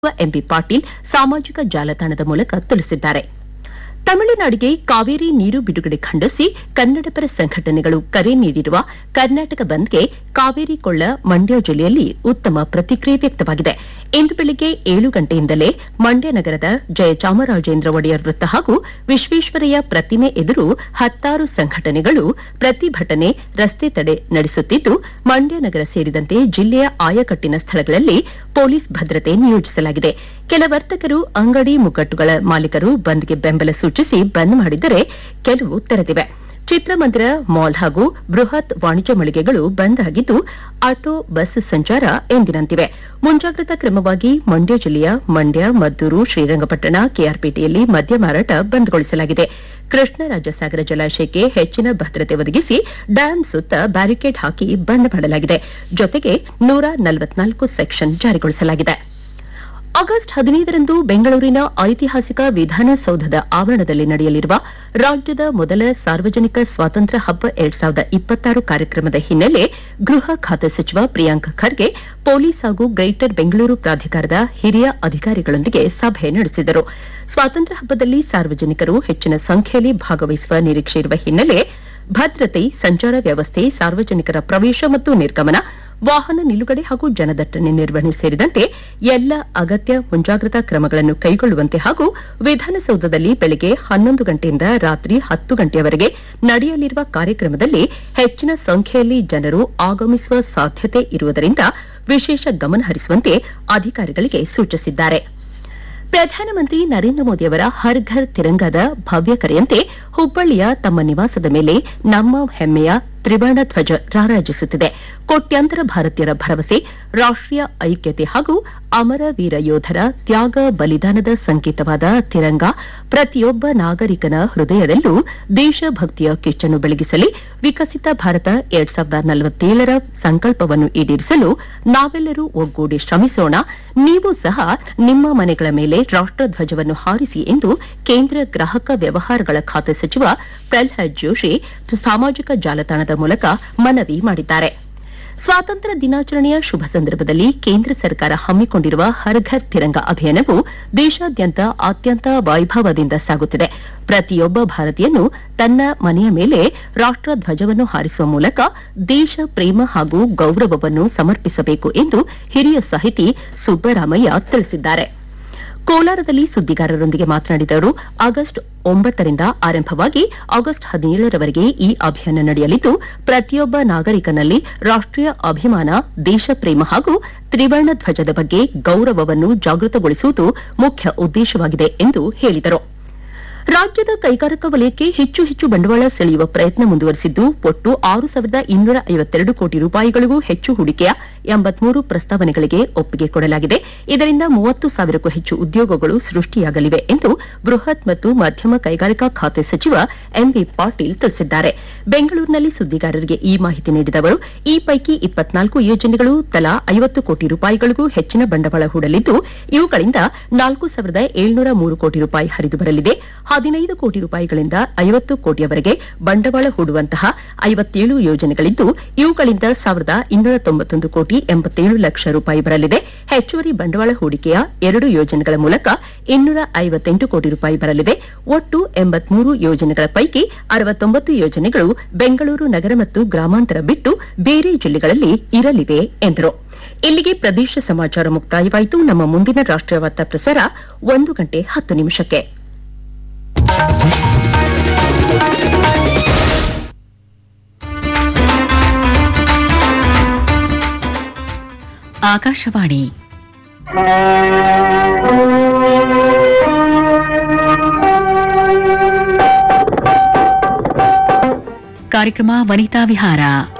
MB Patil ಸಾಮಾಜಿಕ ಜಾಲತಾಣದ ಮೂಲಕ ತಿಳಿಸಿದ್ದಾರೆ ತಮಿಳುನಾಡಿಗೆ ಕಾವೇರಿ ನೀರು ಬಿಡುಗಡೆ ಖಂಡಿಸಿ ಕನ್ನಡಪರ ಸಂಘಟನೆಗಳು ಕರೆ ನೀಡಿರುವ ಕರ್ನಾಟಕ ಬಂದ್ಗೆ ಕಾವೇರಿ ಕೊಳ್ಳ ಮಂಡ್ಯ ಜಿಲ್ಲೆಯಲ್ಲಿ ಉತ್ತಮ ಪ್ರತಿಕ್ರಿಯೆ ವ್ಯಕ್ತವಾಗಿದೆ ಇಂದು ಬೆಳಗ್ಗೆ ಏಳು ಗಂಟೆಯಿಂದಲೇ ಮಂಡ್ಯ ನಗರದ ಜಯಚಾಮರಾಜೇಂದ್ರ ಒಡೆಯರ್ ವೃತ್ತ ಹಾಗೂ ವಿಶ್ವೇಶ್ವರಯ್ಯ ಪ್ರತಿಮೆ ಎದುರು ಹತ್ತಾರು ಸಂಘಟನೆಗಳು ಪ್ರತಿಭಟನೆ ರಸ್ತೆ ತಡೆ ನಡೆಸುತ್ತಿದ್ದು ಮಂಡ್ಯ ನಗರ ಸೇರಿದಂತೆ ಜಿಲ್ಲೆಯ ಆಯಕಟ್ಟಿನ ಸ್ಥಳಗಳಲ್ಲಿ ಪೊಲೀಸ್ ಭದ್ರತೆ ನಿಯೋಜಿಸಲಾಗಿದೆ ಕೆಲ ವರ್ತಕರು ಅಂಗಡಿ ಮುಗ್ಗಟ್ಟುಗಳ ಮಾಲೀಕರು ಬಂದ್ಗೆ ಬೆಂಬಲ ಸೂಚಿಸಿ ಬಂದ್ ಮಾಡಿದರೆ ಕೆಲವು ತೆರೆದಿವೆ ಚಿತ್ರಮಂದಿರ ಮಾಲ್ ಹಾಗೂ ಬೃಹತ್ ವಾಣಿಜ್ಯ ಮಳಿಗೆಗಳು ಬಂದ್ ಆಗಿದ್ದು ಆಟೋ ಬಸ್ ಸಂಚಾರ ಎಂದಿನಂತಿವೆ ಮುಂಜಾಗ್ರತಾ ಕ್ರಮವಾಗಿ ಮಂಡ್ಯ ಜಿಲ್ಲೆಯ ಮಂಡ್ಯ ಮದ್ದೂರು ಶ್ರೀರಂಗಪಟ್ಟಣ ಕೆಆರ್ಪೇಟೆಯಲ್ಲಿ ಮದ್ಯ ಮಾರಾಟ ಬಂದ್ಗೊಳಿಸಲಾಗಿದೆ ಕೃಷ್ಣರಾಜಸಾಗರ ಜಲಾಶಯಕ್ಕೆ ಹೆಚ್ಚಿನ ಭದ್ರತೆ ಒದಗಿಸಿ ಡ್ಯಾಂ ಸುತ್ತ ಬ್ಯಾರಿಕೇಡ್ ಹಾಕಿ ಬಂದ್ ಮಾಡಲಾಗಿದೆ ಜೊತೆಗೆ ನೂರ ನಲವತ್ನಾಲ್ಕು ಸೆಕ್ಷನ್ ಜಾರಿಗೊಳಿಸಲಾಗಿದೆ ಆಗಸ್ಟ್ ಹದಿನೈದರಂದು ಬೆಂಗಳೂರಿನ ಐತಿಹಾಸಿಕ ವಿಧಾನಸೌಧದ ಆವರಣದಲ್ಲಿ ನಡೆಯಲಿರುವ ರಾಜ್ಯದ ಮೊದಲ ಸಾರ್ವಜನಿಕ ಸ್ವಾತಂತ್ರ್ಯ ಹಬ್ಬ ಎರಡ್ ಸಾವಿರದ ಇಪ್ಪತ್ತಾರು ಕಾರ್ಯಕ್ರಮದ ಹಿನ್ನೆಲೆ ಗೃಹ ಖಾತೆ ಸಚಿವ ಪ್ರಿಯಾಂಕ್ ಖರ್ಗೆ ಪೊಲೀಸ್ ಹಾಗೂ ಗ್ರೇಟರ್ ಬೆಂಗಳೂರು ಪ್ರಾಧಿಕಾರದ ಹಿರಿಯ ಅಧಿಕಾರಿಗಳೊಂದಿಗೆ ಸಭೆ ನಡೆಸಿದರು ಸ್ವಾತಂತ್ರ್ಯ ಹಬ್ಬದಲ್ಲಿ ಸಾರ್ವಜನಿಕರು ಹೆಚ್ಚಿನ ಸಂಖ್ಯೆಯಲ್ಲಿ ಭಾಗವಹಿಸುವ ನಿರೀಕ್ಷೆ ಇರುವ ಹಿನ್ನೆಲೆ ಭದ್ರತೆ ಸಂಚಾರ ವ್ಯವಸ್ಥೆ ಸಾರ್ವಜನಿಕರ ಪ್ರವೇಶ ಮತ್ತು ನಿರ್ಗಮನ ವಾಹನ ನಿಲುಗಡೆ ಹಾಗೂ ಜನದಟ್ಟಣೆ ನಿರ್ವಹಣೆ ಸೇರಿದಂತೆ ಎಲ್ಲ ಅಗತ್ಯ ಮುಂಜಾಗ್ರತಾ ಕ್ರಮಗಳನ್ನು ಕೈಗೊಳ್ಳುವಂತೆ ಹಾಗೂ ವಿಧಾನಸೌಧದಲ್ಲಿ ಬೆಳಗ್ಗೆ ಹನ್ನೊಂದು ಗಂಟೆಯಿಂದ ರಾತ್ರಿ ಹತ್ತು ಗಂಟೆಯವರೆಗೆ ನಡೆಯಲಿರುವ ಕಾರ್ಯಕ್ರಮದಲ್ಲಿ ಹೆಚ್ಚಿನ ಸಂಖ್ಯೆಯಲ್ಲಿ ಜನರು ಆಗಮಿಸುವ ಸಾಧ್ಯತೆ ಇರುವುದರಿಂದ ವಿಶೇಷ ಗಮನ ಹರಿಸುವಂತೆ ಅಧಿಕಾರಿಗಳಿಗೆ ಸೂಚಿಸಿದ್ದಾರೆ ಪ್ರಧಾನಮಂತ್ರಿ ನರೇಂದ್ರ ಮೋದಿಯವರ ಹರ್ ಘರ್ ತಿರಂಗದ ಭವ್ಯ ಕರೆಯಂತೆ ಹುಬ್ಬಳ್ಳಿಯ ತಮ್ಮ ನಿವಾಸದ ಮೇಲೆ ನಮ್ಮ ಹೆಮ್ಮೆಯ ತ್ರಿವರ್ಣ ಧ್ವಜ ರಾರಾಜಿಸುತ್ತಿದೆ ಕೋಟ್ಯಾಂತರ ಭಾರತೀಯರ ಭರವಸೆ ರಾಷ್ಟೀಯ ಐಕ್ಯತೆ ಹಾಗೂ ಅಮರ ವೀರ ಯೋಧರ ತ್ಯಾಗ ಬಲಿದಾನದ ಸಂಕೇತವಾದ ತಿರಂಗ ಪ್ರತಿಯೊಬ್ಬ ನಾಗರಿಕನ ಹೃದಯದಲ್ಲೂ ದೇಶಭಕ್ತಿಯ ಕಿಚ್ಚನ್ನು ಬೆಳಗಿಸಲಿ ವಿಕಸಿತ ಭಾರತ ಎರಡ್ ಸಾವಿರದ ನಲವತ್ತೇಳರ ಸಂಕಲ್ಪವನ್ನು ಈಡೇರಿಸಲು ನಾವೆಲ್ಲರೂ ಒಗ್ಗೂಡಿ ಶ್ರಮಿಸೋಣ ನೀವು ಸಹ ನಿಮ್ಮ ಮನೆಗಳ ಮೇಲೆ ರಾಷ್ಟಧ್ವಜವನ್ನು ಹಾರಿಸಿ ಎಂದು ಕೇಂದ್ರ ಗ್ರಾಹಕ ವ್ಯವಹಾರಗಳ ಖಾತೆ ಸಚಿವ ಪ್ರಲ್ಹಾದ್ ಜೋಶಿ ಸಾಮಾಜಿಕ ಜಾಲತಾಣದ ಮೂಲಕ ಮನವಿ ಮಾಡಿದ್ದಾರೆ ಸ್ವಾತಂತ್ರ್ಯ ದಿನಾಚರಣೆಯ ಶುಭ ಸಂದರ್ಭದಲ್ಲಿ ಕೇಂದ್ರ ಸರ್ಕಾರ ಹಮ್ಮಿಕೊಂಡಿರುವ ಹರ್ ಘರ್ ತಿರಂಗ ಅಭಿಯಾನವು ದೇಶಾದ್ಯಂತ ಅತ್ಯಂತ ವೈಭವದಿಂದ ಸಾಗುತ್ತಿದೆ ಪ್ರತಿಯೊಬ್ಬ ಭಾರತೀಯನು ತನ್ನ ಮನೆಯ ಮೇಲೆ ರಾಷ್ಟಧ್ವಜವನ್ನು ಹಾರಿಸುವ ಮೂಲಕ ದೇಶ ಪ್ರೇಮ ಹಾಗೂ ಗೌರವವನ್ನು ಸಮರ್ಪಿಸಬೇಕು ಎಂದು ಹಿರಿಯ ಸಾಹಿತಿ ಸುಬ್ಬರಾಮಯ್ಯ ತಿಳಿಸಿದ್ದಾರೆ ಕೋಲಾರದಲ್ಲಿ ಸುದ್ದಿಗಾರರೊಂದಿಗೆ ಮಾತನಾಡಿದ ಅವರು ಆಗಸ್ಟ್ ಒಂಬತ್ತರಿಂದ ಆರಂಭವಾಗಿ ಆಗಸ್ಟ್ ಹದಿನೇಳರವರೆಗೆ ಈ ಅಭಿಯಾನ ನಡೆಯಲಿದ್ದು ಪ್ರತಿಯೊಬ್ಬ ನಾಗರಿಕನಲ್ಲಿ ರಾಷ್ಟೀಯ ಅಭಿಮಾನ ದೇಶ ಪ್ರೇಮ ಹಾಗೂ ತ್ರಿವರ್ಣ ಧ್ವಜದ ಬಗ್ಗೆ ಗೌರವವನ್ನು ಜಾಗೃತಗೊಳಿಸುವುದು ಮುಖ್ಯ ಉದ್ದೇಶವಾಗಿದೆ ಎಂದು ಹೇಳಿದರು ರಾಜ್ಯದ ಕೈಗಾರಿಕಾ ವಲಯಕ್ಕೆ ಹೆಚ್ಚು ಹೆಚ್ಚು ಬಂಡವಾಳ ಸೆಳೆಯುವ ಪ್ರಯತ್ನ ಮುಂದುವರೆಸಿದ್ದು ಒಟ್ಟು ಆರು ಸಾವಿರದ ಇನ್ನೂರ ಐವತ್ತೆರಡು ಕೋಟಿ ರೂಪಾಯಿಗಳಿಗೂ ಹೆಚ್ಚು ಹೂಡಿಕೆಯ ಎಂಬತ್ಮೂರು ಪ್ರಸ್ತಾವನೆಗಳಿಗೆ ಒಪ್ಪಿಗೆ ಕೊಡಲಾಗಿದೆ ಇದರಿಂದ ಮೂವತ್ತು ಸಾವಿರಕ್ಕೂ ಹೆಚ್ಚು ಉದ್ಯೋಗಗಳು ಸೃಷ್ಟಿಯಾಗಲಿವೆ ಎಂದು ಬೃಹತ್ ಮತ್ತು ಮಧ್ಯಮ ಕೈಗಾರಿಕಾ ಖಾತೆ ಸಚಿವ ಎಂಬಿ ಪಾಟೀಲ್ ತಿಳಿಸಿದ್ದಾರೆ ಬೆಂಗಳೂರಿನಲ್ಲಿ ಸುದ್ದಿಗಾರರಿಗೆ ಈ ಮಾಹಿತಿ ನೀಡಿದ ಅವರು ಈ ಪೈಕಿ ಇಪ್ಪತ್ನಾಲ್ಕು ಯೋಜನೆಗಳು ತಲಾ ಐವತ್ತು ಕೋಟಿ ರೂಪಾಯಿಗಳಿಗೂ ಹೆಚ್ಚಿನ ಬಂಡವಾಳ ಹೂಡಲಿದ್ದು ಇವುಗಳಿಂದ ನಾಲ್ಕು ಸಾವಿರದ ಏಳ್ನೂರ ಮೂರು ಕೋಟಿ ರೂಪಾಯಿ ಹರಿದು ಬರಲಿದೆ ಹದಿನೈದು ಕೋಟಿ ರೂಪಾಯಿಗಳಿಂದ ಐವತ್ತು ಕೋಟಿಯವರೆಗೆ ಬಂಡವಾಳ ಹೂಡುವಂತಹ ಐವತ್ತೇಳು ಯೋಜನೆಗಳಿದ್ದು ಇವುಗಳಿಂದ ಸಾವಿರದ ಇನ್ನೂರ ತೊಂಬತ್ತೊಂದು ಕೋಟಿ ಎಂಬತ್ತೇಳು ಲಕ್ಷ ರೂಪಾಯಿ ಬರಲಿದೆ ಹೆಚ್ಚುವರಿ ಬಂಡವಾಳ ಹೂಡಿಕೆಯ ಎರಡು ಯೋಜನೆಗಳ ಮೂಲಕ ಇನ್ನೂರ ಐವತ್ತೆಂಟು ಕೋಟಿ ರೂಪಾಯಿ ಬರಲಿದೆ ಒಟ್ಟು ಎಂಬತ್ಮೂರು ಯೋಜನೆಗಳ ಪೈಕಿ ಅರವತ್ತೊಂಬತ್ತು ಯೋಜನೆಗಳು ಬೆಂಗಳೂರು ನಗರ ಮತ್ತು ಗ್ರಾಮಾಂತರ ಬಿಟ್ಟು ಬೇರೆ ಜಿಲ್ಲೆಗಳಲ್ಲಿ ಇರಲಿವೆ ಎಂದರು ಇಲ್ಲಿಗೆ ಪ್ರದೇಶ ಸಮಾಚಾರ ಮುಕ್ತಾಯವಾಯಿತು ನಮ್ಮ ಮುಂದಿನ ರಾಷ್ಟ್ರೀಯ ವಾರ್ತಾ ಪ್ರಸಾರ ಒಂದು ಗಂಟೆ ಹತ್ತು ನಿಮಿಷಕ್ಕೆ ಆಕಾಶವಾಣಿ ಕಾರ್ಯಕ್ರಮ ವನಿತಾ ವಿಹಾರ